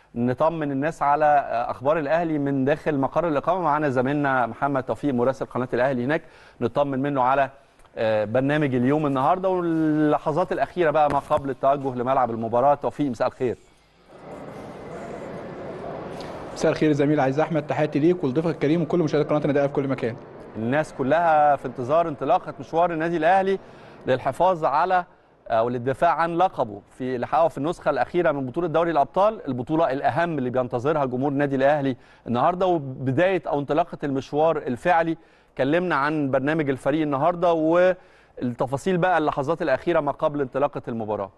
نطمن الناس على اخبار الاهلي من داخل مقر الاقامه معانا زميلنا محمد توفيق مراسل قناه الاهلي هناك نطمن منه على برنامج اليوم النهارده واللحظات الاخيره بقى ما قبل التوجه لملعب المباراه توفيق مساء الخير مساء الخير زميل عايز احمد تحياتي ليك ولضيفك الكريم وكل مشاهدي قناه النادي في كل مكان الناس كلها في انتظار انطلاقه مشوار النادي الاهلي للحفاظ على او للدفاع عن لقبه في اللي حققه في النسخه الاخيره من بطوله دوري الابطال البطوله الاهم اللي بينتظرها جمهور النادي الاهلي النهارده وبدايه او انطلاقه المشوار الفعلي كلمنا عن برنامج الفريق النهارده والتفاصيل بقى اللحظات الاخيره ما قبل انطلاقه المباراه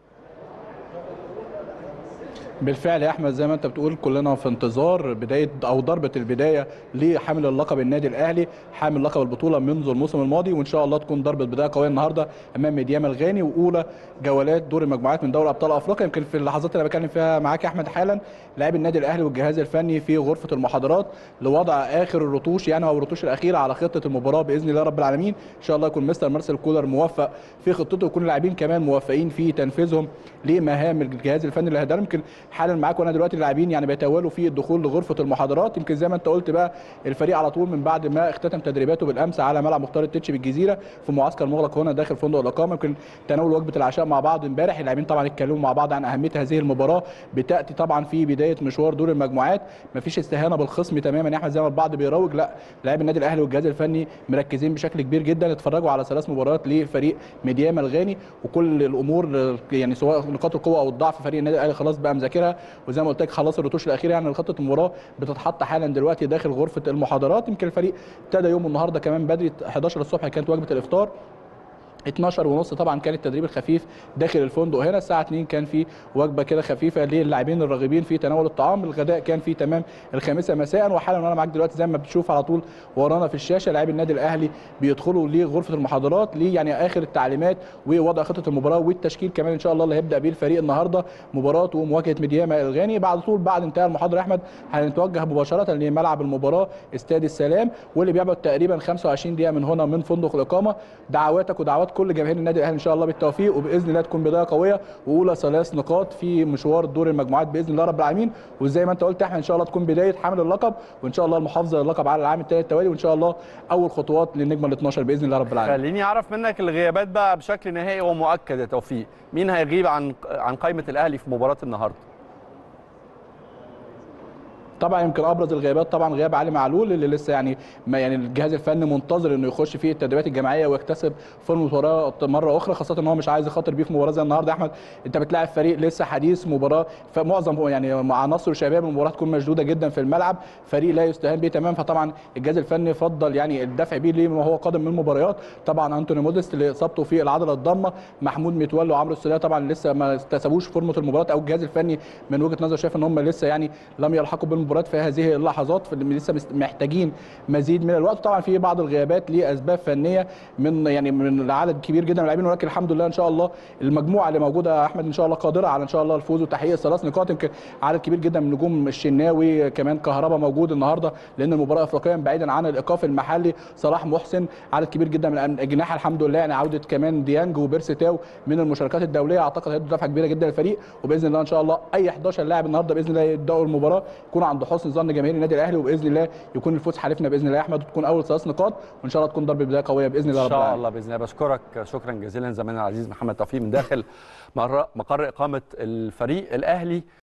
بالفعل يا احمد زي ما انت بتقول كلنا في انتظار بدايه او ضربه البدايه لحامل اللقب النادي الاهلي حامل لقب البطوله منذ الموسم الماضي وان شاء الله تكون ضربه بدايه قويه النهارده امام ميديام الغاني واولى جولات دور المجموعات من دوري ابطال افريقيا يمكن في اللحظات اللي بتكلم فيها معاك يا احمد حالا لاعبي النادي الاهلي والجهاز الفني في غرفه المحاضرات لوضع اخر الرتوش يعني او الرتوش الاخيره على خطه المباراه باذن الله رب العالمين ان شاء الله يكون مستر مارسيل كولر موفق في خطته ويكون اللاعبين كمان موفقين في تنفيذهم لمهام الجهاز الفني اللي هيدرب يمكن حالا معاك وانا دلوقتي اللاعبين يعني بيتوالوا في الدخول لغرفه المحاضرات يمكن زي ما انت قلت بقى الفريق على طول من بعد ما اختتم تدريباته بالامس على ملعب مختار التتش بالجزيره في معسكر مغلق هنا داخل فندق الاقامه يمكن تناول وجبه العشاء مع بعض امبارح اللاعبين طبعا اتكلموا مع بعض عن اهميه هذه المباراه بتاتي طبعا في بدايه مشوار دور المجموعات مفيش استهانه بالخصم تماما يا احمد زي ما البعض بيروج لا لاعبي النادي الاهلي والجهاز الفني مركزين بشكل كبير جدا اتفرجوا على ثلاث مباريات لفريق ميديام الغاني وكل الامور يعني سواء نقاط القوه او الضعف فريق النادي الاهلي خلاص بقى مذاكرها وزي ما قلت لك خلاص الرتوش الاخيره يعني خطه المباراه بتتحط حالا دلوقتي داخل غرفه المحاضرات يمكن الفريق ابتدى يوم النهارده كمان بدري 11 الصبح كانت وجبه الافطار 12 ونص طبعا كان التدريب الخفيف داخل الفندق هنا الساعه 2 كان في وجبه كده خفيفه للاعبين الراغبين في تناول الطعام الغداء كان في تمام الخامسه مساء وحالا وانا معاك دلوقتي زي ما بتشوف على طول ورانا في الشاشه لاعبي النادي الاهلي بيدخلوا لغرفه المحاضرات ليه يعني اخر التعليمات ووضع خطه المباراه والتشكيل كمان ان شاء الله اللي هيبدا بيه الفريق النهارده مباراه ومواجهه ميدياما الغاني بعد طول بعد انتهاء المحاضره احمد هنتوجه مباشره لملعب المباراه استاد السلام واللي بيبعد تقريبا 25 دقيقه من هنا من فندق الاقامه دعواتك ودعوات كل جماهير النادي الاهلي ان شاء الله بالتوفيق وباذن الله تكون بدايه قويه واولى ثلاث نقاط في مشوار دور المجموعات باذن الله رب العالمين وزي ما انت قلت احنا ان شاء الله تكون بدايه حامل اللقب وان شاء الله المحافظه للقب على العام الثالث التوالي وان شاء الله اول خطوات للنجمه ال 12 باذن الله رب العالمين خليني اعرف منك الغيابات بقى بشكل نهائي ومؤكد يا توفيق مين هيغيب عن عن قائمه الاهلي في مباراه النهارده طبعا يمكن ابرز الغيابات طبعا غياب علي معلول اللي لسه يعني ما يعني الجهاز الفني منتظر انه يخش في التدريبات الجماعيه ويكتسب فورم مباراه مره اخرى خاصه ان هو مش عايز يخاطر بيه في مباراه زي النهارده احمد انت بتلاعب فريق لسه حديث مباراه فمعظم يعني مع عناصر شباب المباراه تكون مشدوده جدا في الملعب فريق لا يستهان به تمام فطبعا الجهاز الفني فضل يعني الدفع بيه ليه ما هو قادم من المباريات طبعا انتوني موديست اللي اصابته في العضله الضامه محمود متولي وعمرو السوليه طبعا لسه ما اكتسبوش فورمه المباراه او الجهاز الفني من وجهه نظر شايف ان هم لسه يعني لم يلحقوا بالمباراه في هذه اللحظات لسه محتاجين مزيد من الوقت طبعا في بعض الغيابات لاسباب فنيه من يعني من عدد كبير جدا من اللاعبين ولكن الحمد لله ان شاء الله المجموعه اللي موجوده يا احمد ان شاء الله قادره على ان شاء الله الفوز وتحقيق الثلاث نقاط يمكن عدد كبير جدا من نجوم الشناوي كمان كهربا موجود النهارده لان المباراه افريقيا بعيدا عن الايقاف المحلي صلاح محسن عدد كبير جدا من الاجنحه الحمد لله يعني عوده كمان ديانج وبيرسي تاو من المشاركات الدوليه اعتقد هيدوا دفعه كبيره جدا للفريق وباذن الله ان شاء الله اي 11 لاعب النهارده باذن الله يبداوا المباراه يكونوا عند حسن ظن جماهير النادي الاهلي وباذن الله يكون الفوز حالفنا باذن الله يا احمد وتكون اول ثلاث نقاط وان شاء الله تكون ضربه بدايه قويه باذن الله ان شاء الله باذن الله بشكرك شكرا جزيلا زميلنا العزيز محمد توفيق من داخل مقر اقامه الفريق الاهلي